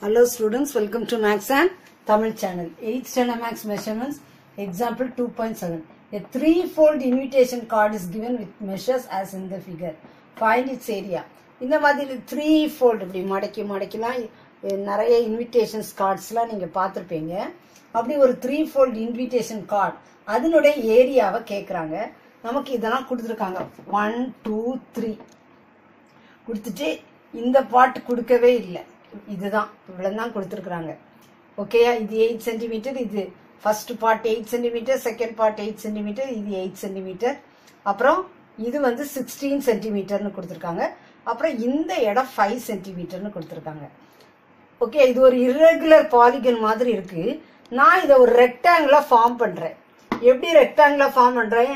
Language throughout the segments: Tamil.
Hello students, welcome to Max and Tamil channel. 8th standard Max measurements, example 2.7. A three-fold invitation card is given with measures as in the figure. Find its area. இந்த மாதிரி த்ரீ ஃபோல்டு இப்படி மடக்கி மடக்கிலாம் எ- நிறைய இன்விடேஷன்ஸ் கார்ட்ஸ்லாம் நீங்கள் பார்த்துருப்பீங்க அப்படி ஒரு த்ரீ ஃபோல்டு இன்விடேஷன் கார்டு அதனுடைய ஏரியாவை கேட்குறாங்க நமக்கு இதெல்லாம் கொடுத்துருக்காங்க ஒன் டூ த்ரீ கொடுத்துட்டு இந்த பார்ட் கொடுக்கவே இல்லை இதுதான் இவ்வளவு தான் கொடுத்துருக்குறாங்க ஓகேயா இது எயிட் சென்டிமீட்டர் இது first part eight centimetre second part eight centimetre இது எயிட் சென்டிமீட்டர் அப்புறம் இது வந்து சிக்ஸ்டீன் சென்டிமீட்டர்னு கொடுத்துருக்காங்க அப்புறம் இந்த இடம் ஃபைவ் சென்டிமீட்டர்னு கொடுத்துருக்காங்க ஓகே இது ஒரு irregular பாலிகன் மாதிரி இருக்கு நான் இதை ஒரு ரெக்டாங்கிளா ஃபார்ம் பண்றேன் எப்படி ரெக்டாங்கிளா ஃபார்ம் பண்றேன்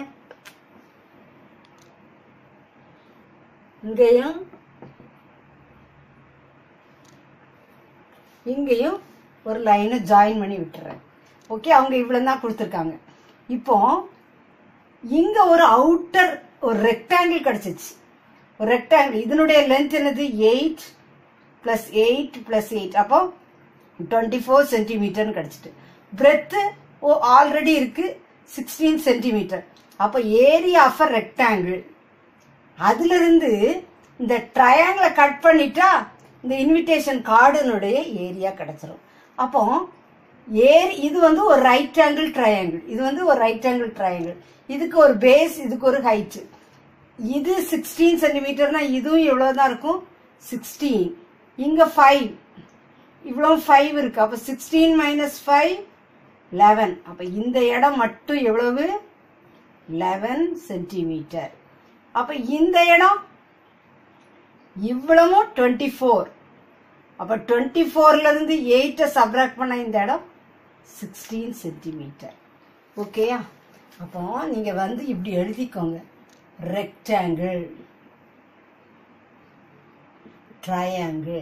இங்கேயும் இங்கேயும் ஒரு லைனை ஜாயின் பண்ணி விட்டுறேன் ஓகே அவங்க இவ்வளவு தான் கொடுத்துருக்காங்க இப்போ இங்க ஒரு அவுட்டர் ஒரு ரெக்டாங்கிள் கிடைச்சிச்சு ஒரு ரெக்டாங்கிள் இதனுடைய லென்த் என்னது eight plus eight plus eight அப்போ டுவெண்ட்டி ஃபோர் சென்டிமீட்டர்னு கிடைச்சிட்டு பிரெத்து ஓ ஆல்ரெடி இருக்கு சிக்ஸ்டீன் சென்டிமீட்டர் அப்போ ஏரியா ஆஃப் அ ரெக்டாங்கிள் அதுல இருந்து இந்த ட்ரையாங்கிளை கட் பண்ணிட்டா இந்த இன்விடேஷன் கார்டுனுடைய ஏரியா கிடைச்சிரும் அப்போ ஏரி இது வந்து ஒரு ரைட் ஆங்கிள் ட்ரையாங்கிள் இது வந்து ஒரு ரைட் ஆங்கிள் ட்ரையாங்கிள் இதுக்கு ஒரு பேஸ் இதுக்கு ஒரு ஹைட் இது சிக்ஸ்டீன் சென்டிமீட்டர்னா இதுவும் இவ்வளவுதான் இருக்கும் சிக்ஸ்டீன் இங்க ஃபைவ் இவ்வளவு ஃபைவ் இருக்கு அப்ப சிக்ஸ்டீன் மைனஸ் ஃபைவ் லெவன் அப்ப இந்த இடம் மட்டும் எவ்வளவு லெவன் சென்டிமீட்டர் அப்ப இந்த இடம் இவ்வளவும் டுவெண்ட்டி ஃபோர் அப்ப டுவெண்ட்டி ஃபோர்ல இருந்து எயிட்டை சப்ராக்ட் பண்ண இந்த இடம் சிக்ஸ்டீன் சென்டிமீட்டர் ஓகேயா அப்போ நீங்க வந்து இப்படி எழுதிக்கோங்க ரெக்டாங்கிள் ட்ரையாங்கிள்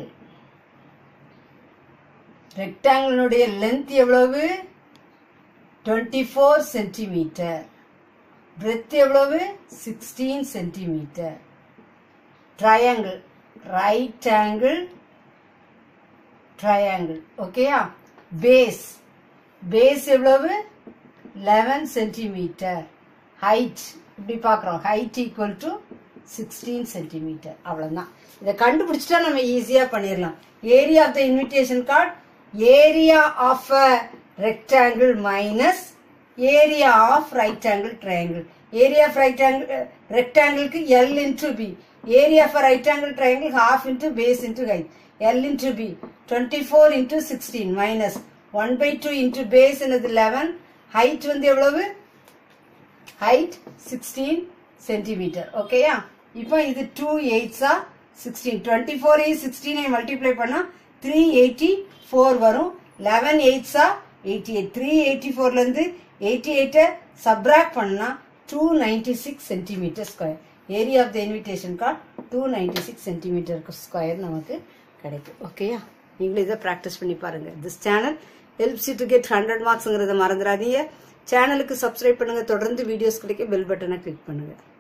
ரெக்டாங்கிளுடைய லென்த் எவ்வளவு டுவெண்ட்டி ஃபோர் சென்டிமீட்டர் பிரெத் எவ்வளவு sixteen centimetre triangle right angle triangle ஓகேயா பேஸ் பேஸ் எவ்வளவு லெவன் சென்டிமீட்டர் ஹைட் இப்படி பார்க்குறோம் height equal to sixteen centimetre அவ்வளோதான் இதை கண்டுபிடிச்சிட்டா நம்ம ஈஸியாக பண்ணிடலாம் area of the invitation card area of a rectangle minus area of right angle triangle area of right angle ரெக்டாங்கிளுக்கு L into B area of right angle triangle half into base into height L into B twenty four into sixteen minus one by two into base என்னது லெவன் ஹைட் வந்து எவ்வளவு ஹைட் சிக்ஸ்டீன் சென்டிமீட்டர் ஓகேயா இப்போ இது டூ எயிட்ஸா சிக்ஸ்டீன் டுவெண்ட்டி ஃபோர் எயிட் சிக்ஸ்டீனை மல்டிப்ளை பண்ணா த்ரீ எயிட்டி ஃபோர் வரும் லெவன் எயிட்ஸா எயிட்டி எயிட் த்ரீ எயிட்டி ஃபோர்லேருந்து எயிட்டி எயிட்டை சப்ராக்ட் பண்ணா two ninety six centimetre square area of the invitation card two ninety six centimetre square நமக்கு கிடைக்கும் ஓகேயா நீங்களும் இதை ப்ராக்டிஸ் பண்ணி பாருங்க this channel helps to get hundred மார்க்ஸ்ங்கிறத மறந்துடாதீங்க சேனலுக்கு சப்ஸ்கிரைப் பண்ணுங்க தொடர்ந்து வீடியோஸ் கிடைக்க பெல் பட்டனை கிளிக் பண்ணுங்க